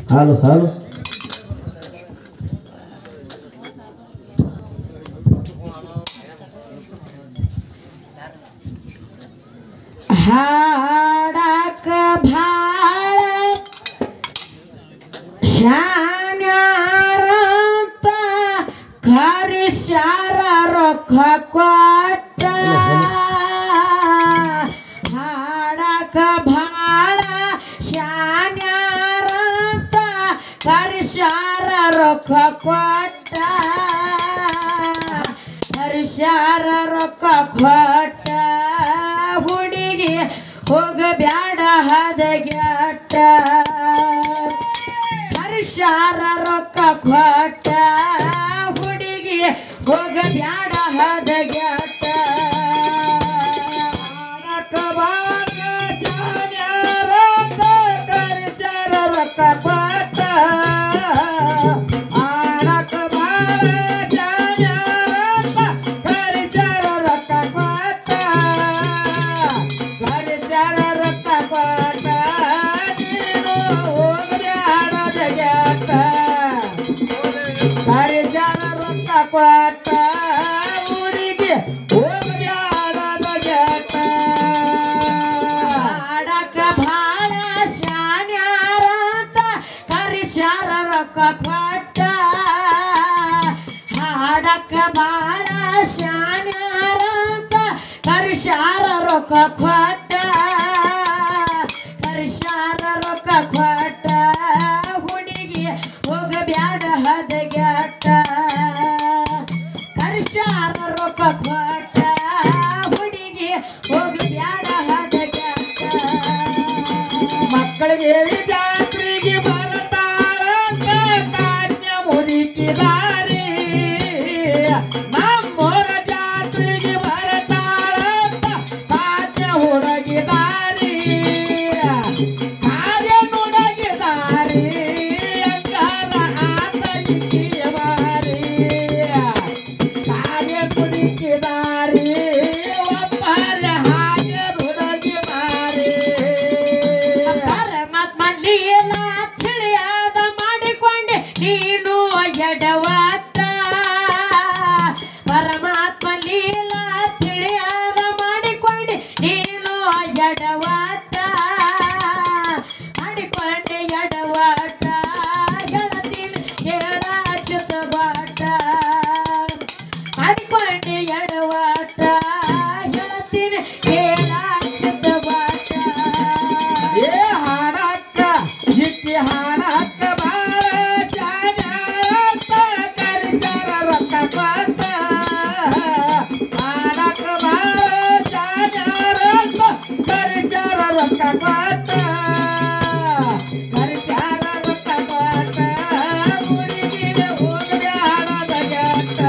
ಹಾಲು ಹಾಲು ಹಾಡಕ ಭಾಳ ಶಾನ್ಯಾರಂತ ಕರಿಸ್ಯಾರ ರೊಕ್ಕ ಕೊಟ್ಟ ಹಾಡಕ ಭಾಳ ಶಾನ್ಯಾರಂತ ಕರಿಸ್ಯಾರ ರೊಕ್ಕ ಕೊಟ್ಟ ಹರಿಸ್ಯಾರ ರೊಕ್ಕ ಕೊಟ್ಟ ಹುಡುಗಿ ಹೋಗ ಬ್ಯಾಡ ಹದಗೆಟ್ಟ ಹರಿಸ್ಯಾರ ರೊಕ್ಕ ಕೊಟ್ಟ ಹುಡುಗಿ ಹೋಗ ಬ್ಯಾಡ ಹದಗೆಟ್ಟ ಆಡಕ ಬಾರ ಶಾನ್ಯಾರಂತ ಕರಿಸ್ಯಾರ ರೊಕ್ಕ ಕೊಟ್ಟ ಆಡಕ ಬಾರ ಶಾನ್ಯಾರಂತ ಕರಿಸ್ಯಾರ ರೊಕ್ಕ ಕೊಟ್ಟ ಕರಿಸ್ಯಾರ ರೊಕ್ಕ ಕೊಟ್ಟ ನೀನು ಹೋಗ್ಬ್ಯಾಡ ಜಗತ್ತ ಕರಿಸ್ಯಾರ ರೊಕ್ಕ ಕೊಟ್ಟ ಊರಿಗೆ ಹೋಗ್ಬ್ಯಾಡ ಜಗತ್ತ ಆಡಕ ಭಾಳ ಶಾನ್ಯಾರಂತ ಕರಿಸ್ಯಾರ ರೊಕ್ಕ ಕೊಟ್ಟ ಹಾಡಕ ಬಾಳ ಶಾನ್ಯಾರಂತ ಕರಿಸ್ಯಾರ ರೊಕ್ಕ ಕೊಟ್ಟ ಕರಿಸ್ಯಾರ ರೊಕ್ಕ ಕೊಟ್ಟ ಹುಡುಗಿ ಹೋಗ ಬ್ಯಾಡ ಹದಗೆಟ್ಟ ಕರಿಸ್ಯಾರ ರೊಕ್ಕ ಕೊಟ್ಟ ಹುಡುಗಿ ಹೋಗ ಬ್ಯಾಡ ಹದಗೆಟ್ಟ ಮಕ್ಕಳಿಗೆ ಜಾತ್ರೆಗೆ ಬರ್ತಾರ ಕಾನ್ಯ ಮುರಿಕಿದಾರಿ ನಮ್ಮೂರ ಜಾತ್ರೆಗೆ ಬರ್ತಾರ ಕಾನ್ಯ ಹುಡುಗಿದಾರಿ ಕಾರ್ಯ ನುಡಗಿದಾರಿ ಅಂಗಾರ ಆತ ಇಕ್ಕಿಯ ಮಾರಿ ಕಾರ್ಯ ಕುಡಿಕಿದಾರಿ ಒಬ್ಬರ ಹಾಗೆ ಹುಡುಗಿ ಮಾರಿ ಪರಮಾತ್ಮ ಲೀಲ ತಿಳಿಯಾದ ಮಾಡಿಕೊಂಡೆ ನೀನು ಎಡವತ್ತ ಪರಮಾತ್ಮ ಲೀಲ ತಿಳಿಯಾದ ಮಾಡಿಕೊಂಡೆ ನೀನು ಎಡವತ್ತ ಮಾಡಿಕೊಂಡೆ ಎಡವತ್ತ ಗೆಳತೀನಿ ಹೇಳ ಬಾಟ ಮಾಡಿಕೊಂಡೆ ಎಡವತ್ತ ಗೆಳತೀನಿ ಹೇಳ ಬಾಟ ಏ ಹಾಡಕ್ಕ ಇಕ್ಕಿ ಹಾಡಕ್ಕ ಬಾಳ ಜಾನತ್ತ ಕರಿಸರ ರೊಕ್ಕ ಕೊಟ್ಟ ಹಾಡಕ್ಕ ಬಾಳ ಜಾನರತ್ತ ಕರಿಸರ ರೊಕ್ಕ ಕೊಟ್ಟ ಕರಿಸರ ರೊಕ್ಕ ಕೊಟ್ಟ ಹುಡುಗಿಗೆ ಹೋಗದ ಗಟ್ಟ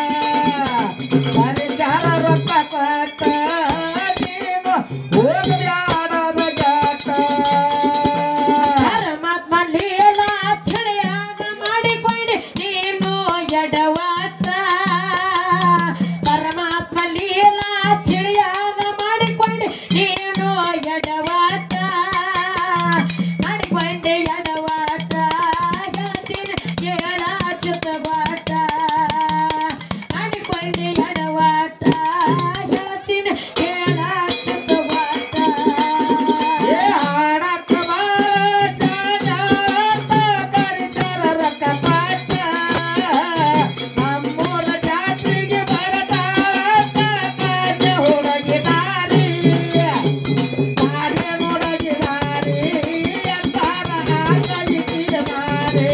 ಕರಿಸರ ರೊಕ್ಕ ಕೊಟ್ಟ ನೀನು ಹೋಗದ ಗಟ್ಟ ಪರಮಾತ್ಮ ಲೀಲ ತಿಳಿಯಾದ ಮಾಡಿಕೊಂಡೆ ನೀನು ಎಡವತ್ತ ಪರಮಾತ್ಮ ಲೀಲ ತಿಳಿಯಾದ ಮಾಡಿಕೊಂಡೆ ನೀನು ಎಡವತ್ತ ಮಾಡಿಕೊಂಡೆ ಎಡವತ್ತ ಗೆಳತಿನ ಕೇಳ ಚಿತ್ತವಾಟ ಮಾಡಿಕೊಂಡೆ ಎಡವತ್ತ ಗೆಳತಿನ ಕೇಳ ಚಿತ್ತವಾಟ ಏ ಹಾಡಕ್ಕ ನಮ್ಮೂರ ಜಾತ್ರೆಗೆ ಬರತಾರ ಹುಡುಗಿದಾರಿ ಕಾರ್ಯ ಹುಡುಗಿದಾರಿ ಅಂತಾರ ಆಸೈತಿಯ ಮಾರಿ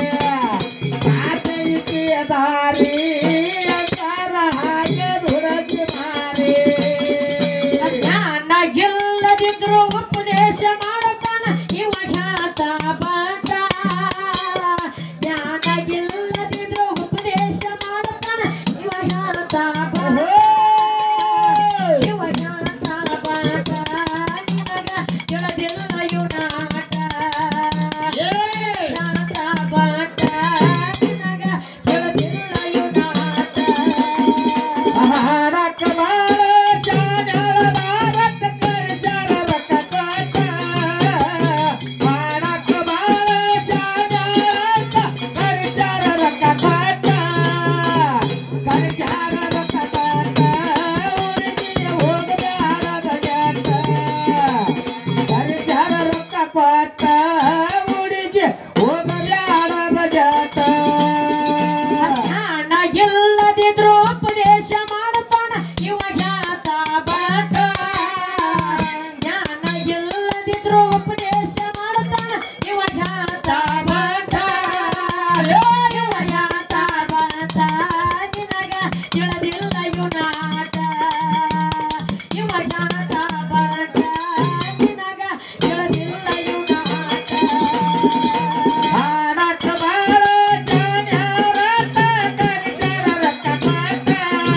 ಆಸೈತಿಯ ದಾರಿ ಅಂತಾರ ಹಾಗೆ ಹುಡುಗಿ ಮಾರಿ ಜ್ಞಾನ ಇಲ್ಲದಿದ್ರು ಉಪದೇಶ ಮಾಡತಾನ ಇವ ಶಾತ ಪಾಠ ಜ್ಞಾನ ಇಲ್ಲದಿದ್ರು ಉಪದೇಶ ಮಾಡತಾನ ಇವ ಶಾತ ಪಾಠ ಇವ ಶಾತ ಪಾಠ ನಿನಗ ತಿಳಿದಿಲ್ಲ ಯುನಾಟ ಶಾತ ಪಾಠ ನಿನಗ ತಿಳಿದಿಲ್ಲ ಯುನಾಟ ಹಾಡಕ ಬಾಳ ಜಾನಳ ಭಾರತ ಕರಿಸರ ರೊಕ್ಕ ಕೊಟ್ಟ ಇವ ಜಾತ ಬಾಟ ಇವ ಜಾತ ಬಾಟ ನಿನಗ ತಿಳಿದಿಲ್ಲ ಯುನಾಟ ಇವ ಜಾತ ಬಾಟ ನಿನಗ ತಿಳಿದಿಲ್ಲ ಯುನಾಟ ಹಾಡಕ ಬಾಳ ಜಾನ್ಯಾರತ ಕರಿತಾರ ರೊಕ್ಕ ಪಾಟ.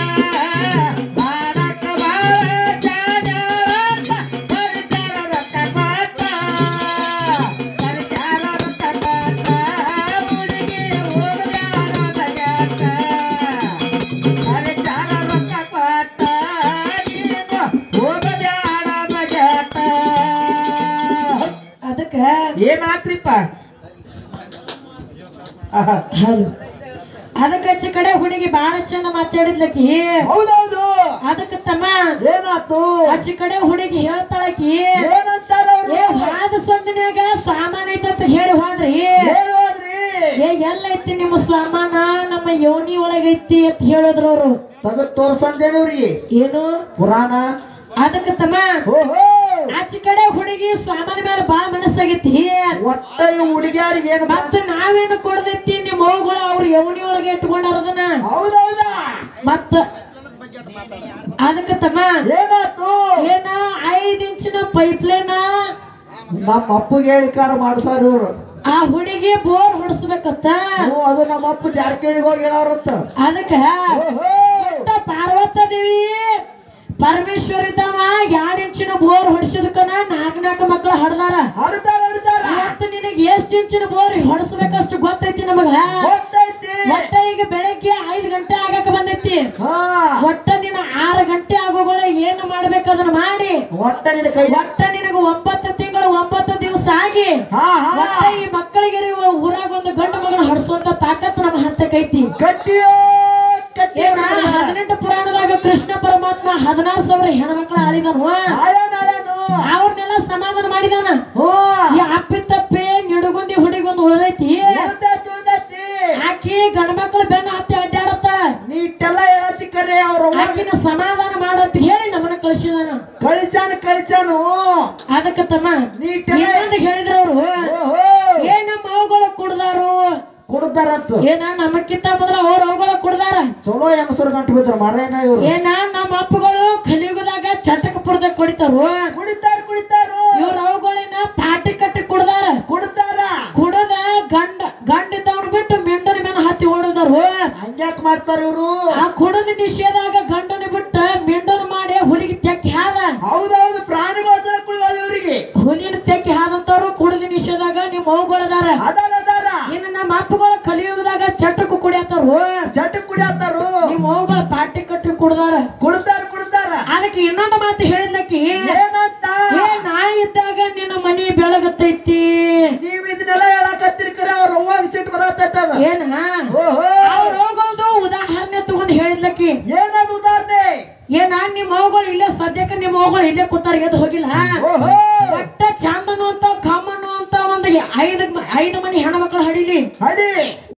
ಹಾಡಕ ಬಾಳ ಜಾನ್ಯಾರತ ಕರಿತಾರ ರೊಕ್ಕ ಪಾಟ. ಕರಿತಾರ ರೊಕ್ಕ ಪಾಟ. ಹುಡುಗಿ ಹೋಗ್ಯಾರ ಬಗ್ಯಾಟ. ಕರಿತಾರ ರೊಕ್ಕ ಪಾಟ. ನೀನು ಹೋಗಬ್ಯಾಡ ಬಗ್ಯಾಟ. ಅದಕ್ಕ ಏನಾತ್ರಿಪ್ಪ ಹೌದು ಅದಕ್ಕ ಆಚೆ ಕಡೆ ಹುಡುಗಿ ಬಾಳ ಚಂದ ಮಾತಾಡಿದ್ಲಕಿ ಹೌದೌದು ಅದಕ್ಕ ತಮ್ಮ ಏನಾತು ಆಚೆ ಕಡೆ ಹುಡುಗಿ ಹೇಳ್ತಾಳಕಿ ಏನಂತಾರ ಅವ್ರು ಏ ಹಾದ ಸಂದಿನ್ಯಾಗ ಸಾಮಾನ್ ಐತಂತ ಹೇಳಿ ಹೋದ್ರಿ ಏನ್ ಹೋದ್ರಿ ಏ ಎಲ್ಲ ಐತಿ ನಿಮ್ಮ ಸಾಮಾನ ನಮ್ಮ ಯೋನಿ ಒಳಗೈತಿ ಅಂತ ಹೇಳಿದ್ರು ಅವ್ರು ತಗದ್ ತೋರ್ಸಂದೇನವ್ರಿ ಏನು ಪುರಾಣ ಅದಕ್ಕ ತಮ್ಮ ಓಹೋ ಆಚೆ ಕಡೆ ಹುಡುಗಿ ಸಾಮಾನ ಮೇಲೆ ಬಾ ಮನಸ್ಸಾಗೈತಿ ಒಟ್ಟ ಈ ಹುಡುಗಿಯಾರಿಗೆ ಏನು ಮತ್ತ ನಾವೇನು ಕೊಡದೈತಿ ನಿಮ್ಮ ಮಗುಗಳು ಅವ್ರ ಯೋನಿ ಒಳಗೆ ಇಟ್ಕೊಂಡಾರದನ್ನ ಹೌದೌದಾ ಮತ್ತ ಅದಕ್ಕ ತಮ್ಮ ಏನಾತು ಏನ ಐದ್ ಇಂಚಿನ ಪೈಪ್ಲೈನ ನಮ್ಮ ಅಪ್ಪಗೆ ಹೇಳಿಕಾರ ಮಾಡ್ಸಾರ ಇವ್ರು ಆ ಹುಡುಗಿ ಬೋರ್ ಹೊಡ್ಸ್ಬೇಕತ್ತ ಹ್ಞೂ ಅದು ನಮ್ಮ ಅಪ್ಪ ಜಾರಕಿಹೊಳಿಗೆ ಹೋಗಿ ಹೇಳಾರತ್ತ ಅದಕ್ಕ ಓಹೋ ಪುಟ್ಟ ಪಾರ್ವತ ದೇವಿ ಪರಮೇಶ್ವರಿದ್ದವ ಎರಡ್ ಇಂಚಿನ ಬೋರ್ ಹೊಡ್ಸಿದಕ್ಕನ ನಾಲ್ಕ್ ನಾಲ್ಕು ಮಕ್ಳು ಹಡ್ದಾರ ಹಡ್ತಾರ ಹಡ್ತಾರ ಇವತ್ತು ನಿನಗೆ ಎಷ್ಟ್ ಇಂಚಿನ ಬೋರ್ ಹೊಡ್ಸ್ಬೇಕಷ್ಟು ಗೊತ್ತೈತಿ ನಮಗ ಗೊತ್ತೈತಿ ಒಟ್ಟ ಈಗ ಬೆಳಗ್ಗೆ ಐದ್ ಗಂಟೆ ಆಗಕ ಬಂದೈತಿ ಹಾ ಒಟ್ಟ ನಿನ್ನ ಆರು ಗಂಟೆ ಆಗೋಗಳ ಏನು ಮಾಡ್ಬೇಕು ಅದನ್ನ ಮಾಡಿ ಒಟ್ಟ ನಿನ್ನ ಕೈ ಒಟ್ಟ ನಿನಗ ಒಂಬತ್ತು ತಿಂಗಳು ಒಂಬತ್ತು ದಿವಸ ಆಗಿ ಹಾ ಹಾ ಒಟ್ಟ ಈ ಮಕ್ಕಳಿಗೆ ಇರುವ ಊರಾಗ ಒಂದು ಗಂಡು ಮಗನ ಹೊಡ್ಸುವಂತ ತಾಕತ್ ನಮ್ಮ ಹಂತಕ್ಕೈತಿ ಕಟ್ಟಿಯೋ ಕಟ್ಟಿ ಏನ ಹದಿನೆಂಟು ಪುರಾಣದಾಗ ಕೃಷ್ಣ ಪರಮಾತ್ಮ ಹದಿನಾರು ಸಾವಿರ ಹೆಣ್ಮಕ್ಳ ಆಳಿದನು ನಾಳೆ ನಾಳೆನು ಅವ್ರನ್ನೆಲ್ಲ ಸಮಾಧಾನ ಮಾಡಿದಾನ ಹ್ಞೂ ಈ ಅಪ್ಪಿ ತಪ್ಪಿ ನಿಡುಗುಂದಿ ಹುಡುಗಿ ಒಂದು ಉಳ್ದೈತಿ ಉಳ್ದೈತಿ, ಉಳ್ದೈತಿ. ಆಕಿ ಗಂಡ ಮಕ್ಕಳು ಬೆನ್ನ ಹತ್ತಿ ಅಡ್ಡಾಡತ್ತಾಳ ನೀಟೆಲ್ಲ ಹೇಳತ್ತಿ ಕರೆ ಅವ್ರು ಆಕಿನ ಸಮಾಧಾನ ಮಾಡಂತ ಹೇಳಿ ನಮ್ಮನ್ನ ಕಳಿಸಿದಾನ ಕಳಿಸಾನ ಕಳಿಸಾನು ಅದಕ್ಕ ತಮ್ಮ ನೀಟೆಲ್ಲ ಇನ್ನೊಂದು ಹೇಳಿದ್ರ ಅವ್ರು ಓಹೋ ಏ ನಮ್ಮ ಅವುಗಳು ಕುಡ್ದಾರು ಕುಡ್ದಾರಂತ ಏನ ನಮಕ್ಕಿಂತ ಮೊದಲ ಅವ್ರ ಅವುಗಳು ಕುಡ್ದಾರ ಚಲೋ ಹೆಂಗಸರು ಗಂಟು ಬಿದ್ರ ಮರೇನ ಇವ್ರು ಏನ ನಮ್ಮ ಅಪ್ಪಗಳು ಕಲಿಯುಗದಾಗ ಚಟಕಪುರದಾಗ ಕುಡಿತಾರು ಕುಡಿತಾರ ಕುಡಿತಾರು ಇವ್ರ ಅವುಗಳೇನ ಪಾಟಿ ಕಟ್ಟಿ ಕುಡ್ದಾರ ಕುಡ್ತಾರ ಕುಡದ ಗಂಡ ಗಂಡಿದ್ದವ್ರು ಬಿಟ್ಟು ಮೆಂಡನ ಮೇಲೆ ಹತ್ತಿ ಓಡಿದರು ಹಂಗ್ಯಾಕ್ ಮಾಡ್ತಾರ ಇವ್ರು ಆ ಕುಡದ ನಿಷೇಧಾಗ ಗಂಡನ ಬಿಟ್ಟ ಮೆಂಡನ ಮಾಡಿ ಹುಲಿಗೆ ತೆಕ್ಕಿ ಹಾದ ಹೌದೌದು ಪ್ರಾಣಿಗಳು ಕುಳಿದಾಳ ಇವ್ರಿಗೆ ಹುಲಿನ ತೆಕ್ಕಿ ಹಾದಂತವ್ರು ಕುಡದ ನಿಷೇಧಾಗ ನಿಮ್ಮ ಅವುಗಳದಾರ ಅದಾರ ಅದಾರ ಇನ್ನು ನಮ್ಮ ಅಪ್ಪಗಳ ಕಲಿಯುಗದಾಗ ಚಟಕು ಕುಡಿಯತ್ತಾರು ಜಟ ಕುಡಿಯತ್ತಾರು ನಿಮ್ಮ ಅವುಗಳ ಪಾಟಿ ಕಟ್ಟಿ ಕುಡ್ದಾರ ಕುಡ್ತಾರ ಕುಡ್ತಾರ ಅದಕ್ಕೆ ಇನ್ನೊಂದು ಮಾತು ಹೇಳಿದ್ಲಕ್ಕಿ ಏನಂತ ಏ ನಾ ಇದ್ದಾಗ ನಿನ್ನ ಮನಿ ಬೆಳಗತೈತಿ ನೀವ್ ಇದನ್ನೆಲ್ಲ ಹೇಳಕತ್ತೀರಿ ಕರೆ ಅವ್ರ ಅವ್ವಾಗ ಸಿಟ್ಟು ಬರತ್ತದ ಏನ ಓಹೋ ಅವ್ರು ಹೋಗೋದು ಉದಾಹರಣೆ ತಗೊಂಡ್ ಹೇಳಿದ್ಲಕ್ಕಿ ಏನದು ಉದಾಹರಣೆ ಏನ ನಿಮ್ಮ ಮಗಳು ಇಲ್ಲೇ ಸದ್ಯಕ್ಕೆ ನಿಮ್ಮ ಮಗಳು ಇಲ್ಲೇ ಕೂತಾರ ಎದ್ದು ಹೋಗಿಲ್ಲ ಓಹೋ ಒಟ್ಟ ಚಂದನು ಅಂತ ಕಮ್ಮನು ಅಂತ ಒಂದು ಐದು ಐದು ಮನಿ ಹೆಣ್ಮಕ್ಳು ಹಡಿಲಿ ಹಡಿ